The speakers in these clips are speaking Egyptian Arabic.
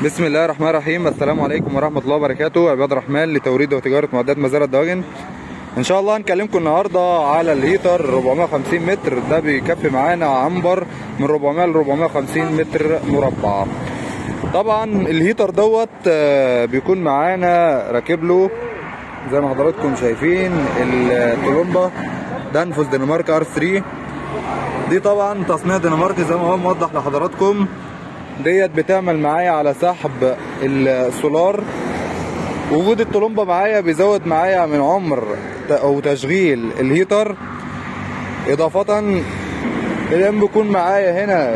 بسم الله الرحمن الرحيم السلام عليكم ورحمة الله وبركاته عباد الرحمن لتوريد وتجارة معدات مزارع الدواجن ان شاء الله هنكلمكم النهاردة على الهيتر 450 متر ده بيكفي معانا عنبر من 400 ل 450 متر مربع طبعا الهيتر دوت آه، بيكون معانا راكب له زي ما حضراتكم شايفين الطلمبة دانفوس دنمارك ار 3 دي طبعا تصنيع دنماركي زي ما هو موضح لحضراتكم ديت بتعمل معايا على سحب السولار وجود الطلمبة معايا بيزود معايا من عمر ت- او تشغيل الهيتر اضافة الان بيكون معايا هنا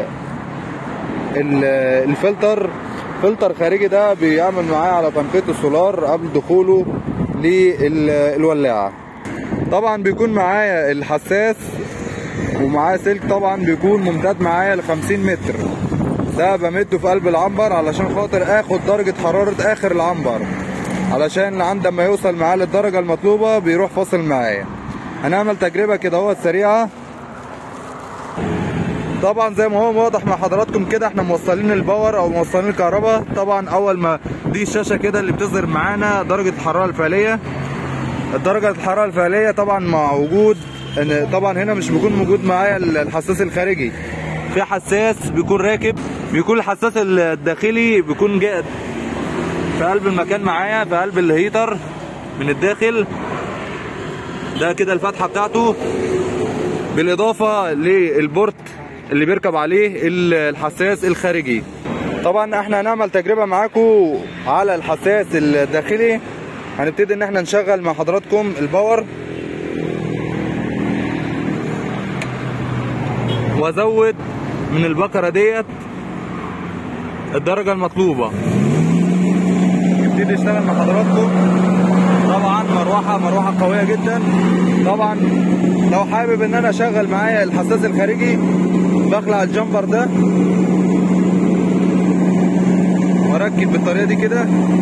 ال- الفلتر فلتر خارجي ده بيعمل معايا على تنقية السولار قبل دخوله للولاعة طبعا بيكون معايا الحساس ومعاه سلك طبعا بيكون ممتد معايا ل 50 متر ده بمده في قلب العنبر علشان خاطر اخد درجة حرارة اخر العنبر علشان عندما يوصل معاه للدرجة المطلوبة بيروح فاصل معايا هنعمل تجربة كده اهوت سريعة طبعا زي ما هو واضح مع حضراتكم كده احنا موصلين الباور او موصلين الكهرباء طبعا اول ما دي الشاشة كده اللي بتظهر معانا درجة الحرارة الفعلية درجة الحرارة الفعلية طبعا مع وجود ان طبعا هنا مش بيكون موجود معايا الحساس الخارجي في حساس بيكون راكب بيكون الحساس الداخلي بيكون جاء في قلب المكان معايا في قلب الهيتر من الداخل ده كده الفتحة بتاعته بالاضافة للبورت اللي بيركب عليه ال- الحساس الخارجي طبعا احنا هنعمل تجربة معاكم على الحساس الداخلي هنبتدي ان احنا نشغل مع حضراتكم الباور وازود من البكرة ديت الدرجة المطلوبة يبتدي يشتغل مع حضراتكم طبعا مروحة مروحة قوية جدا طبعا لو حابب ان انا اشغل معايا الحساس الخارجي بخلع الجمبر ده واركب بالطريقة دي كده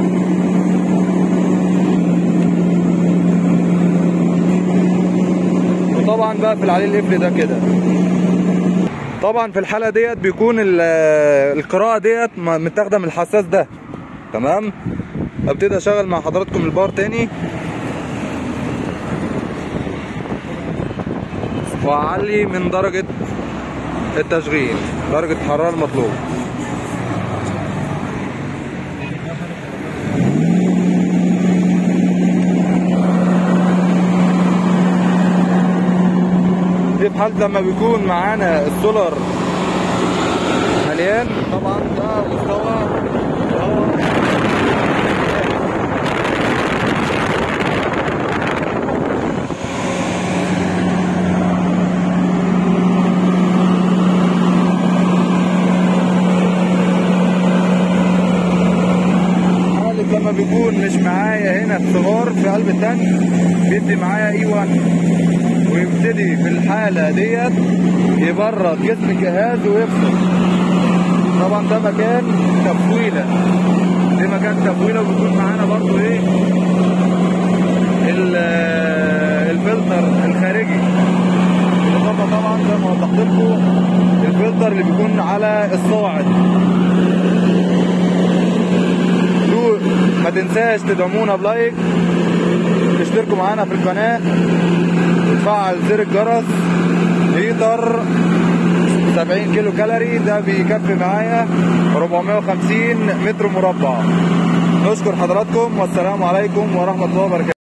وطبعا بقفل عليه القفل ده كده طبعا في الحالة ديت بيكون ال- القراءة ديت م- متاخدة من الحساس ده تمام ابتدي اشغل مع حضراتكم البار تاني واعلي من درجة التشغيل درجة الحرارة المطلوبة دي في حالة لما بيكون معانا السولار مليان طبعا ده مستوى هو حالة لما بيكون مش معايا هنا الصغار في قلب التانك بيدي معايا اي 1 ويبتدي في الحالة ديت يبرد جسم الجهاز ويفصل طبعا ده مكان تفويلة ده مكان تفويلة وبيكون معانا برضو ايه ال- الفلتر الخارجي بالاضافة طبعا زي ما وضحت لكم الفلتر اللي بيكون على الصاعد دول ما تنساش تدعمونا بلايك تشتركوا معانا في القناة وتفعل زر الجرس لتر 70 كيلو كالوري ده بيكفي معايا 450 متر مربع نشكر حضراتكم والسلام عليكم ورحمة الله وبركاته